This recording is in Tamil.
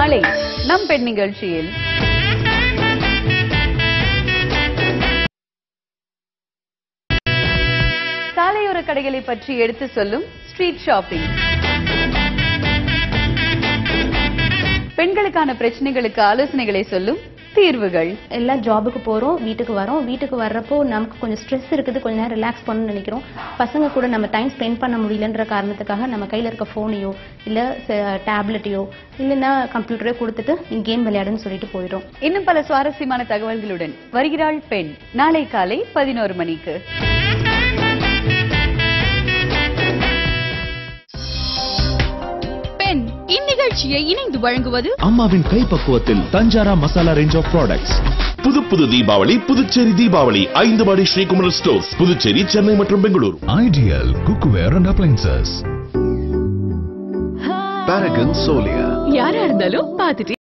நாளை நம் பெண் நிகழ்ச்சியில் சாலையோர கடைகளை பற்றி எடுத்து சொல்லும் ஸ்ட்ரீட் ஷாப்பிங் பெண்களுக்கான பிரச்சனைகளுக்கு ஆலோசனைகளை சொல்லும் தீர்வுகள் எல்லாம் ஜாபுக்கு போறோம் வீட்டுக்கு வரோம் வீட்டுக்கு வர்றப்போ நமக்கு கொஞ்சம் ஸ்ட்ரெஸ் இருக்குது கொஞ்ச நேரம் ரிலாக்ஸ் பண்ணணும்னு நினைக்கிறோம் பசங்க கூட நம்ம டைம் ஸ்பெண்ட் பண்ண முடியலன்ற காரணத்துக்காக நம்ம கையில இருக்க போனையோ இல்ல டேப்லெட்டையோ இல்லைன்னா கம்ப்யூட்டரையோ கொடுத்துட்டு நீ கேம் விளையாடுன்னு சொல்லிட்டு போயிடும் இன்னும் பல சுவாரஸ்யமான தகவல்களுடன் வருகிறாள் பெண் நாளை காலை பதினோரு மணிக்கு பெண் இந்நிகழ்ச்சியை இணைந்து வழங்குவது அம்மாவின் கைப்பக்குவத்தில் தஞ்சாரா மசாலா ரேஞ்ச் ஆஃப் ப்ராடக்ட்ஸ் புது புது தீபாவளி புதுச்சேரி தீபாவளி ஐந்து மாடி ஸ்ரீகுமரன் ஸ்டோர்ஸ் புதுச்சேரி சென்னை மற்றும் Bengaluru ideal cookware and appliances Paragon Solia யாரா இருந்தாலும் பார்த்துட்டு